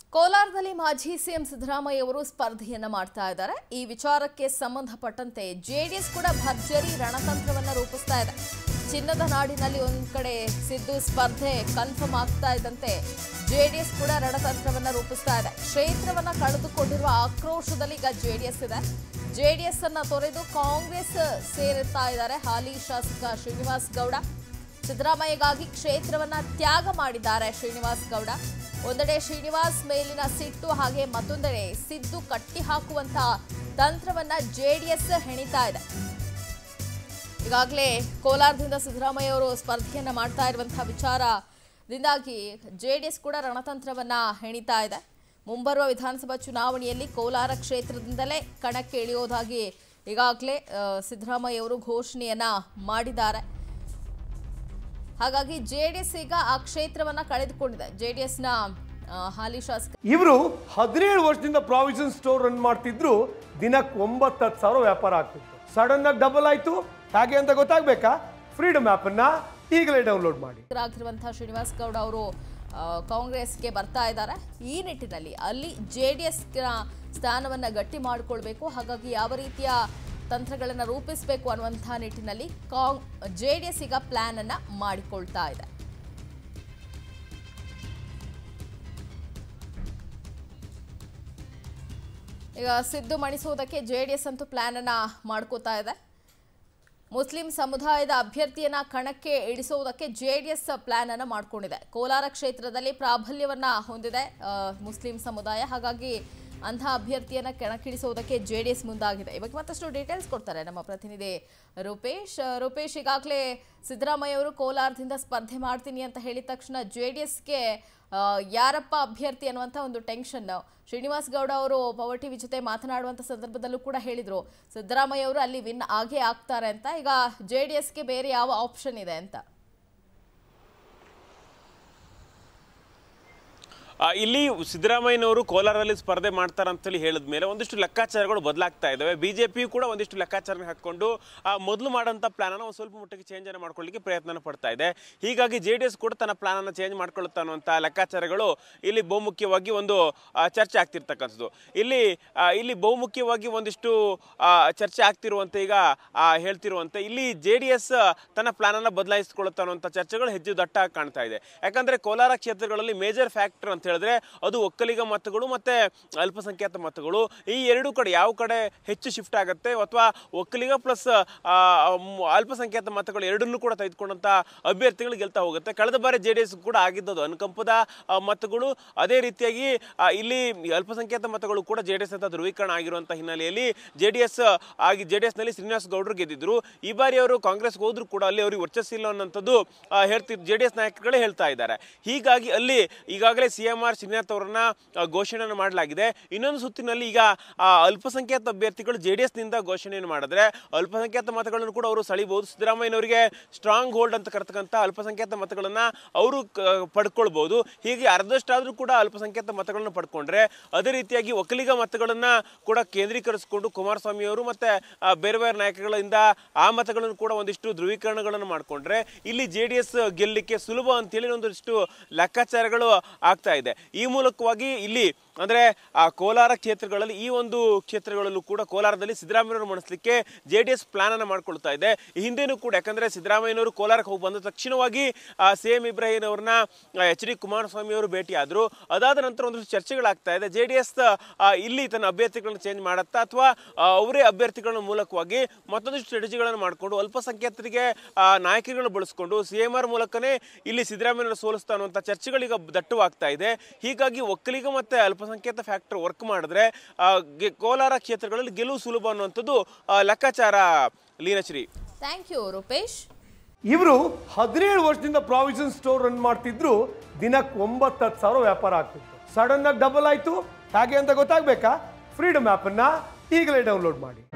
ಕೋಲಾರದಲ್ಲಿ ಮಾಜಿ ಸಿಎಂ ಸಿದ್ದರಾಮಯ್ಯ ಅವರು ಸ್ಪರ್ಧೆಯನ್ನ ಮಾಡ್ತಾ ಇದ್ದಾರೆ ಈ ವಿಚಾರಕ್ಕೆ ಸಂಬಂಧಪಟ್ಟಂತೆ ಜೆಡಿಎಸ್ ಕೂಡ ಭರ್ಜರಿ ರಣತಂತ್ರವನ್ನ ರೂಪಿಸ್ತಾ ಇದೆ ಚಿನ್ನದ ನಾಡಿನಲ್ಲಿ ಒಂದ್ ಕಡೆ ಸಿದ್ದು ಸ್ಪರ್ಧೆ ಕನ್ಫರ್ಮ್ ಆಗ್ತಾ ಇದ್ದಂತೆ ಜೆಡಿಎಸ್ ಕೂಡ ರಣತಂತ್ರವನ್ನ ರೂಪಿಸ್ತಾ ಇದೆ ಕ್ಷೇತ್ರವನ್ನ ಕಳೆದುಕೊಂಡಿರುವ ಆಕ್ರೋಶದಲ್ಲಿ ಈಗ ಜೆಡಿಎಸ್ ಇದೆ ಜೆಡಿಎಸ್ ಅನ್ನ ತೊರೆದು ಕಾಂಗ್ರೆಸ್ ಸೇರುತ್ತಾ ಇದ್ದಾರೆ ಹಾಲಿ ಶಾಸಕ ಶ್ರೀನಿವಾಸ್ ಗೌಡ ಸಿದ್ದರಾಮಯ್ಯಗಾಗಿ ಕ್ಷೇತ್ರವನ್ನ ತ್ಯಾಗ ಮಾಡಿದ್ದಾರೆ ಶ್ರೀನಿವಾಸ್ ಗೌಡ ಒಂದೆಡೆ ಶ್ರೀನಿವಾಸ್ ಮೇಲಿನ ಸಿಟ್ಟು ಹಾಗೆ ಮತ್ತೊಂದೆಡೆ ಸಿದ್ದು ಕಟ್ಟಿ ಹಾಕುವಂತ ತಂತ್ರವನ್ನ ಜೆಡಿಎಸ್ ಹೆಣಿತಾ ಇದೆ ಈಗಾಗಲೇ ಕೋಲಾರದಿಂದ ಸಿದ್ದರಾಮಯ್ಯ ಅವರು ಸ್ಪರ್ಧೆಯನ್ನ ಮಾಡ್ತಾ ಇರುವಂತಹ ವಿಚಾರದಿಂದಾಗಿ ಜೆಡಿಎಸ್ ಕೂಡ ರಣತಂತ್ರವನ್ನ ಹೆಣಿತಾ ಇದೆ ಮುಂಬರುವ ವಿಧಾನಸಭಾ ಚುನಾವಣೆಯಲ್ಲಿ ಕೋಲಾರ ಕ್ಷೇತ್ರದಿಂದಲೇ ಕಣಕ್ಕೆ ಇಳಿಯೋದಾಗಿ ಈಗಾಗಲೇ ಆ, ಸಿದ್ದರಾಮಯ್ಯ ಅವರು ಘೋಷಣೆಯನ್ನ ಮಾಡಿದ್ದಾರೆ ಹಾಗಾಗಿ ಜೆಡಿಎಸ್ ಈಗ ಆ ಕ್ಷೇತ್ರವನ್ನ ಕಳೆದುಕೊಂಡಿದೆ ಜೆಡಿಎಸ್ನ ಹಾಲಿ ಶಾಸಕ ಇವರು ಹದಿನೇಳು ವರ್ಷದಿಂದ ಪ್ರಾವಿಷನ್ ಸ್ಟೋರ್ ರನ್ ಮಾಡ್ತಿದ್ರು ದಿನಕ್ಕೆ ಒಂಬತ್ತು ಹತ್ತು ಸಾವಿರ ವ್ಯಾಪಾರ ಆಗ್ತಿತ್ತು ಸಡನ್ ಆಗಿ ಡಬಲ್ ಆಯ್ತು ಹಾಗೆ ಅಂತ ಗೊತ್ತಾಗ್ಬೇಕಾ ಫ್ರೀಡಮ್ ಆಪ್ ಅನ್ನ ಈಗಲೇ ಡೌನ್ಲೋಡ್ ಮಾಡಿ ಆಗಿರುವಂತಹ ಶ್ರೀನಿವಾಸ್ ಗೌಡ ಅವರು ಆ, ಕಾಂಗ್ರೆಸ್ಗೆ ಬರ್ತಾ ಇದ್ದಾರೆ ಈ ನಿಟ್ಟಿನಲ್ಲಿ ಅಲ್ಲಿ ಜೆ ಡಿ ಎಸ್ನ ಸ್ಥಾನವನ್ನು ಗಟ್ಟಿ ಮಾಡಿಕೊಳ್ಬೇಕು ಹಾಗಾಗಿ ಯಾವ ರೀತಿಯ ತಂತ್ರಗಳನ್ನು ರೂಪಿಸಬೇಕು ಅನ್ನುವಂತಹ ನಿಟ್ಟಿನಲ್ಲಿ ಕಾಂಗ್ ಜೆ ಡಿ ಎಸ್ ಈಗ ಪ್ಲಾನ್ ಅನ್ನ ಮಾಡಿಕೊಳ್ತಾ ಇದೆ ಈಗ ಸಿದ್ದು ಮಣಿಸುವುದಕ್ಕೆ ಜೆ ಡಿ ಎಸ್ ಅಂತೂ ಪ್ಲಾನ್ ಅನ್ನ ಮಾಡ್ಕೋತಾ ಇದೆ ಮುಸ್ಲಿಂ ಸಮುದಾಯದ ಅಭ್ಯರ್ಥಿಯನ್ನ ಕಣಕ್ಕೆ ಇಳಿಸುವುದಕ್ಕೆ ಜೆಡಿಎಸ್ ಪ್ಲಾನ್ ಅನ್ನು ಮಾಡಿಕೊಂಡಿದೆ ಕೋಲಾರ ಕ್ಷೇತ್ರದಲ್ಲಿ ಪ್ರಾಬಲ್ಯವನ್ನ ಹೊಂದಿದೆ ಆ, ಮುಸ್ಲಿಂ ಸಮುದಾಯ ಹಾಗಾಗಿ ಅಂಥ ಅಭ್ಯರ್ಥಿಯನ್ನ ಕಣಕ್ಕಿಳಿಸುವುದಕ್ಕೆ ಜೆಡಿಎಸ್ ಮುಂದಾಗಿದೆ ಇವಾಗ ಮತ್ತಷ್ಟು ಡೀಟೇಲ್ಸ್ ಕೊಡ್ತಾರೆ ನಮ್ಮ ಪ್ರತಿನಿಧಿ ರೂಪೇಶ್ ಆ, ರೂಪೇಶ್ ಈಗಾಗಲೇ ಸಿದ್ದರಾಮಯ್ಯ ಅವರು ಕೋಲಾರದಿಂದ ಸ್ಪರ್ಧೆ ಮಾಡ್ತೀನಿ ಅಂತ ಹೇಳಿದ ತಕ್ಷಣ ಜೆಡಿಎಸ್ಗೆ ಯಾರಪ್ಪ ಅಭ್ಯರ್ಥಿ ಅನ್ನುವಂಥ ಒಂದು ಟೆನ್ಷನ್ ಶ್ರೀನಿವಾಸ್ ಗೌಡ ಅವರು ಪವರ್ ಟಿವಿ ಜೊತೆ ಮಾತನಾಡುವಂಥ ಸಂದರ್ಭದಲ್ಲೂ ಕೂಡ ಹೇಳಿದ್ರು ಸಿದ್ದರಾಮಯ್ಯ ಅವರು ಅಲ್ಲಿ ವಿನ್ ಆಗೇ ಆಗ್ತಾರೆ ಅಂತ ಈಗ ಜೆ ಡಿ ಎಸ್ಗೆ ಬೇರೆ ಯಾವ ಆಪ್ಷನ್ ಇದೆ ಅಂತ ಆ, ಇಲ್ಲಿ ಸಿದ್ದರಾಮಯ್ಯನವರು ಕೋಲಾರದಲ್ಲಿ ಸ್ಪರ್ಧೆ ಮಾಡ್ತಾರೆ ಅಂತೇಳಿ ಹೇಳಿದ ಮೇಲೆ ಒಂದಿಷ್ಟು ಲೆಕ್ಕಾಚಾರಗಳು ಬದಲಾಗ್ತಾ ಇದ್ದಾವೆ ಬಿಜೆಪಿ ಕೂಡ ಒಂದಿಷ್ಟು ಲೆಕ್ಕಾಚಾರ ಹಾಕೊಂಡು ಆ ಮೊದಲು ಮಾಡೋಂಥ ಪ್ಲಾನನ್ನು ಒಂದು ಸ್ವಲ್ಪ ಮಟ್ಟಿಗೆ ಚೇಂಜ್ ಅನ್ನು ಮಾಡ್ಕೊಳ್ಳಿಕ್ಕೆ ಪ್ರಯತ್ನ ಪಡ್ತಾ ಇದೆ ಹೀಗಾಗಿ ಜೆ ಡಿ ಎಸ್ ಕೂಡ ತನ್ನ ಪ್ಲಾನನ್ನು ಚೇಂಜ್ ಮಾಡ್ಕೊಳ್ಳುತ್ತಾ ಅನ್ನುವಂಥ ಲೆಕ್ಕಾಚಾರಗಳು ಇಲ್ಲಿ ಬಹುಮುಖ್ಯವಾಗಿ ಒಂದು ಆ, ಚರ್ಚೆ ಆಗ್ತಿರ್ತಕ್ಕಂಥದ್ದು ಇಲ್ಲಿ ಆ, ಇಲ್ಲಿ ಬಹುಮುಖ್ಯವಾಗಿ ಒಂದಿಷ್ಟು ಆ, ಚರ್ಚೆ ಆಗ್ತಿರುವಂತೆ ಈಗ ಆ, ಹೇಳ್ತಿರುವಂತೆ ಇಲ್ಲಿ ಜೆ ಡಿ ಎಸ್ ತನ್ನ ಪ್ಲಾನನ್ನು ಬದಲಾಯಿಸಿಕೊಳ್ಳುತ್ತಾ ಅನ್ನುವಂಥ ಚರ್ಚೆಗಳು ಹೆಚ್ಚು ದಟ್ಟಾಗಿ ಕಾಣ್ತಾ ಇದೆ ಯಾಕಂದ್ರೆ ಕೋಲಾರ ಕ್ಷೇತ್ರಗಳಲ್ಲಿ ಮೇಜರ್ ಫ್ಯಾಕ್ಟರ್ ಅಂತ ಹೇಳಿದ್ರೆ ಅದು ಒಕ್ಕಲಿಗ ಮತಗಳು ಮತ್ತೆ ಅಲ್ಪಸಂಖ್ಯಾತ ಮತಗಳು ಈ ಎರಡು ಕಡೆ ಯಾವ ಕಡೆ ಹೆಚ್ಚು ಶಿಫ್ಟ್ ಆಗುತ್ತೆ ಅಥವಾ ಒಕ್ಕಲಿಗ ಪ್ಲಸ್ ಅಲ್ಪಸಂಖ್ಯಾತ ಮತಗಳು ಎರಡನ್ನೂ ಕೂಡ ತೆಗೆದುಕೊಂಡಂತ ಅಭ್ಯರ್ಥಿಗಳು ಗೆಲ್ತಾ ಹೋಗುತ್ತೆ ಕಳೆದ ಬಾರಿ ಜೆ ಡಿ ಎಸ್ ಕೂಡ ಆಗಿದ್ದದು ಅನುಕಂಪದ ಆ, ಮತಗಳು ಅದೇ ರೀತಿಯಾಗಿ ಆ, ಇಲ್ಲಿ ಅಲ್ಪಸಂಖ್ಯಾತ ಮತಗಳು ಕೂಡ ಜೆ ಡಿ ಎಸ್ ಅಂತ ಧ್ರುವೀಕರಣ ಆಗಿರುವಂತಹ ಹಿನ್ನೆಲೆಯಲ್ಲಿ ಜೆ ಡಿ ಎಸ್ ಆಗಿ ಜೆ ಡಿ ಎಸ್ ನಲ್ಲಿ ಶ್ರೀನಿವಾಸ್ ಗೌಡರು ಗೆದ್ದಿದ್ರು ಈ ಬಾರಿ ಅವರು ಕಾಂಗ್ರೆಸ್ಗೆ ಹೋದ್ರು ಕೂಡ ಅಲ್ಲಿ ಅವರಿಗೆ ವರ್ಚಸ್ಸಿಲ್ಲ ಅನ್ನೋಂಥದ್ದು ಆ, ಹೇಳ್ತಿ ಜೆ ಡಿ ಎಸ್ ನಾಯಕರುಗಳೇ ಹೇಳ್ತಾ ಇದ್ದಾರೆ ಹೀಗಾಗಿ ಅಲ್ಲಿ ಈಗಾಗಲೇ ಸಿ ಎಂ ಆರ್ ಶ್ರೀನಾಥ್ ಅವರನ್ನ ಆ, ಘೋಷಣೆಯನ್ನು ಮಾಡಲಾಗಿದೆ ಇನ್ನೊಂದು ಸುತ್ತಿನಲ್ಲಿ ಈಗ ಆ, ಅಲ್ಪಸಂಖ್ಯಾತ ಅಭ್ಯರ್ಥಿಗಳು ಜೆ ಡಿ ಎಸ್ನಿಂದ ಘೋಷಣೆಯನ್ನು ಮಾಡಿದ್ರೆ ಅಲ್ಪಸಂಖ್ಯಾತ ಮತಗಳನ್ನು ಕೂಡ ಅವರು ಸಳಿಬಹುದು ಸಿದ್ದರಾಮಯ್ಯನವರಿಗೆ ಸ್ಟ್ರಾಂಗ್ ಹೋಲ್ಡ್ ಅಂತ ಕರ್ತಕ್ಕಂಥ ಅಲ್ಪಸಂಖ್ಯಾತ ಮತಗಳನ್ನ ಅವರು ಕ- ಪಡ್ಕೊಳ್ಬಹುದು ಹೀಗೆ ಅರ್ಧಷ್ಟಾದ್ರೂ ಕೂಡ ಅಲ್ಪಸಂಖ್ಯಾತ ಮತಗಳನ್ನು ಪಡ್ಕೊಂಡ್ರೆ ಅದೇ ರೀತಿಯಾಗಿ ಒಕ್ಕಲಿಗ ಮತಗಳನ್ನ ಕೂಡ ಕೇಂದ್ರೀಕರಿಸಿಕೊಂಡು ಕುಮಾರಸ್ವಾಮಿ ಅವರು ಮತ್ತೆ ಆ, ಬೇರೆ ಬೇರೆ ನಾಯಕಗಳಿಂದ ಆ ಮತಗಳನ್ನು ಕೂಡ ಒಂದಿಷ್ಟು ಧ್ರುವೀಕರಣಗಳನ್ನು ಮಾಡಿಕೊಂಡ್ರೆ ಇಲ್ಲಿ ಜೆ ಡಿ ಎಸ್ ಗೆಲ್ಲಲಿಕ್ಕೆ ಸುಲಭ ಅಂತೇಳಿ ಒಂದಿಷ್ಟು ಲೆಕ್ಕಾಚಾರಗಳು ಆಗ್ತಾ ಇದೆ ಈ ಮೂಲಕವಾಗಿ ಇಲ್ಲಿ ಅಂದ್ರೆ ಆ ಕೋಲಾರ ಕ್ಷೇತ್ರಗಳಲ್ಲಿ ಈ ಒಂದು ಕ್ಷೇತ್ರಗಳಲ್ಲೂ ಕೂಡ ಕೋಲಾರದಲ್ಲಿ ಸಿದ್ದರಾಮಯ್ಯವರು ಮಣಿಸ್ಲಿಕ್ಕೆ ಜೆ ಡಿ ಎಸ್ ಪ್ಲಾನ್ ಅನ್ನು ಮಾಡ್ಕೊಳ್ತಾ ಇದೆ ಈ ಹಿಂದೆನೂ ಕೂಡ ಯಾಕಂದ್ರೆ ಸಿದ್ದರಾಮಯ್ಯನವರು ಕೋಲಾರಕ್ಕೆ ಹೋಗಿ ಬಂದ ತಕ್ಷಣವಾಗಿ ಸಿ ಎಂ ಇಬ್ರಾಹಿಂ ಅವ್ರನ್ನ ಎಚ್ ಡಿ ಕುಮಾರಸ್ವಾಮಿ ಅವರು ಭೇಟಿಯಾದರು ಅದಾದ ನಂತರ ಒಂದಷ್ಟು ಚರ್ಚೆಗಳಾಗ್ತಾ ಇದೆ ಜೆ ಡಿ ಎಸ್ ಇಲ್ಲಿ ತನ್ನ ಅಭ್ಯರ್ಥಿಗಳನ್ನ ಚೇಂಜ್ ಮಾಡುತ್ತಾ ಅಥವಾ ಅವರೇ ಅಭ್ಯರ್ಥಿಗಳ ಮೂಲಕವಾಗಿ ಮತ್ತೊಂದಿಷ್ಟು ಸ್ಟ್ರಾಟಜಿಗಳನ್ನು ಮಾಡಿಕೊಂಡು ಅಲ್ಪಸಂಖ್ಯಾತರಿಗೆ ಆ, ನಾಯಕರುಗಳು ಬಳಸ್ಕೊಂಡು ಸಿ ಎಂ ಆರ್ ಮೂಲಕನೇ ಇಲ್ಲಿ ಸಿದ್ದರಾಮಯ್ಯನ ಸೋಲಿಸ್ತಾ ಅನ್ನುವಂಥ ಚರ್ಚೆಗಳೀಗ ದಟ್ಟವಾಗ್ತಾ ಇದೆ ಹೀಗಾಗಿ ಒಕ್ಕಲಿಗ ಮತ್ತೆ ಅಲ್ಪಸಂಖ್ಯಾತ ಫ್ಯಾಕ್ಟರ್ ವರ್ಕ್ ಮಾಡಿದ್ರೆ ಆ, ಗೆ- ಕೋಲಾರ ಕ್ಷೇತ್ರಗಳಲ್ಲಿ ಗೆಲುವು ಸುಲಭ ಅನ್ನುವಂಥದ್ದು ಆ, ಲೆಕ್ಕಾಚಾರ ಲೀನಶ್ರೀ ಥ್ಯಾಂಕ್ ಯು ರೂಪೇಶ್ ಇವರು ಹದಿನೇಳು ವರ್ಷದಿಂದ ಪ್ರಾವಿಷನ್ ಸ್ಟೋರ್ ರನ್ ಮಾಡ್ತಿದ್ರು ದಿನಕ್ಕೆ ಒಂಬತ್ತು ಹತ್ತು ಸಾವಿರ ವ್ಯಾಪಾರ ಆಗ್ತಿತ್ತು ಸಡನ್ ಆಗಿ ಡಬಲ್ ಆಯ್ತು ಹಾಗೆ ಅಂತ ಗೊತ್ತಾಗ್ಬೇಕಾ ಫ್ರೀಡಮ್ ಆಪ್ ಅನ್ನ ಈಗಲೇ ಡೌನ್ಲೋಡ್ ಮಾಡಿ